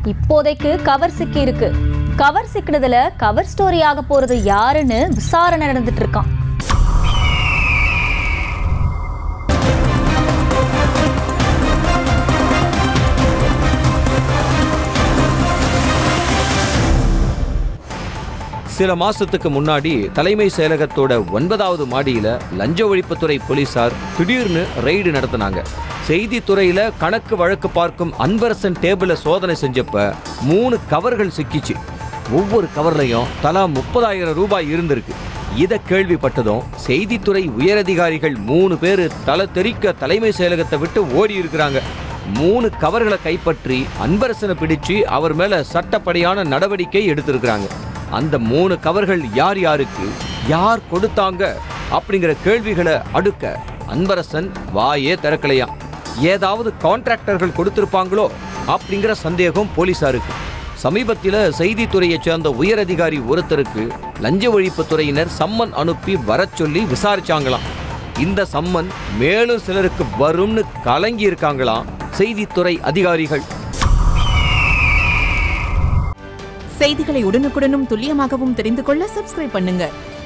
இப்போதைக்கு கவர் சிக்கி இருக்கு கவர் சிக்கினதுல கவர் ஸ்டோரி ஆக போறது யாருன்னு விசாரணை நடந்துட்டு இருக்கான் சில மாசத்துக்கு முன்னாடி தலைமை செயலகத்தோட ஒன்பதாவது மாடியில லஞ்ச ஒழிப்புத்துறை போலீசார் திடீர்னு ரெய்டு நடத்தினாங்க செய்தித்துறையில கணக்கு வழக்கு பார்க்கும் அன்பரசன் டேபிள சோதனை செஞ்சப்ப மூணு கவர்கள் சிக்கிச்சு ஒவ்வொரு கவர்லையும் தலா முப்பதாயிரம் ரூபாய் இருந்திருக்கு இதை கேள்விப்பட்டதும் செய்தித்துறை உயரதிகாரிகள் மூணு பேர் தலை தெறிக்க தலைமை செயலகத்தை விட்டு ஓடி இருக்கிறாங்க மூணு கவர்களை கைப்பற்றி அன்பரசனை பிடிச்சு அவர் மேல சட்டப்படியான நடவடிக்கை எடுத்திருக்கிறாங்க அந்த மூணு கவர்கள் யார் யாருக்கு யார் கொடுத்தாங்க அப்படிங்கிற கேள்விகளை அடுக்க அன்பரசன் வாயே திறக்கலையாம் ஏதாவது கான்ட்ராக்டர்கள் கொடுத்திருப்பாங்களோ அப்படிங்கிற சந்தேகம் போலீசாருக்கு சமீபத்தில் செய்தித்துறையைச் சேர்ந்த உயரதிகாரி ஒருத்தருக்கு லஞ்ச ஒழிப்புத்துறையினர் சம்மன் அனுப்பி வரச் சொல்லி விசாரிச்சாங்களாம் இந்த சம்மன் மேலும் சிலருக்கு வரும்னு கலங்கி இருக்காங்களாம் செய்தித்துறை அதிகாரிகள் செய்திகளை உடனுக்குடனும் துல்லியமாகவும் தெரிந்து கொள்ள சப்ஸ்கிரைப் பண்ணுங்க